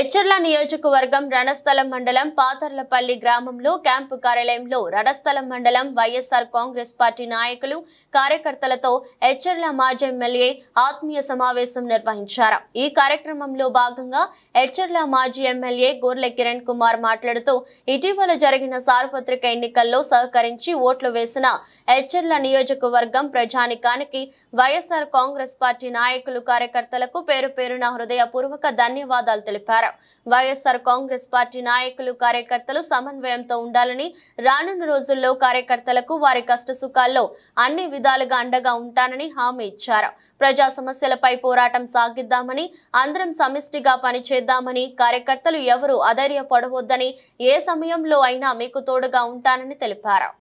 ఎచ్చర్ల నియోజకవర్గం రణస్థలం మండలం పాతర్లపల్లి గ్రామంలో క్యాంపు కార్యాలయంలో రణస్థలం మండలం వైఎస్ఆర్ కాంగ్రెస్ పార్టీ నాయకులు కార్యకర్తలతో ఎచ్చర్ల మాజీ ఎమ్మెల్యే ఆత్మీయ సమావేశం నిర్వహించారు ఈ కార్యక్రమంలో భాగంగా ఎచ్చర్ల మాజీ ఎమ్మెల్యే గోర్లె కిరణ్ కుమార్ మాట్లాడుతూ ఇటీవల జరిగిన సార్వత్రిక ఎన్నికల్లో సహకరించి ఓట్లు వేసిన ఎచ్చర్ల నియోజకవర్గం ప్రజానికానికి వైఎస్ఆర్ కాంగ్రెస్ పార్టీ నాయకులు కార్యకర్తలకు పేరు పేరున హృదయపూర్వక ధన్యవాదాలు తెలిపారు వైఎస్ఆర్ కాంగ్రెస్ పార్టీ నాయకులు కార్యకర్తలు సమన్వయంతో ఉండాలని రానున్న రోజుల్లో కార్యకర్తలకు వారి కష్ట సుఖాల్లో అన్ని విధాలుగా అండగా ఉంటానని హామీ ఇచ్చారు ప్రజా సమస్యలపై పోరాటం సాగిద్దామని అందరం సమిష్టిగా పనిచేద్దామని కార్యకర్తలు ఎవరు అధైర్యపడవద్దని ఏ సమయంలో అయినా మీకు తోడుగా ఉంటానని తెలిపారు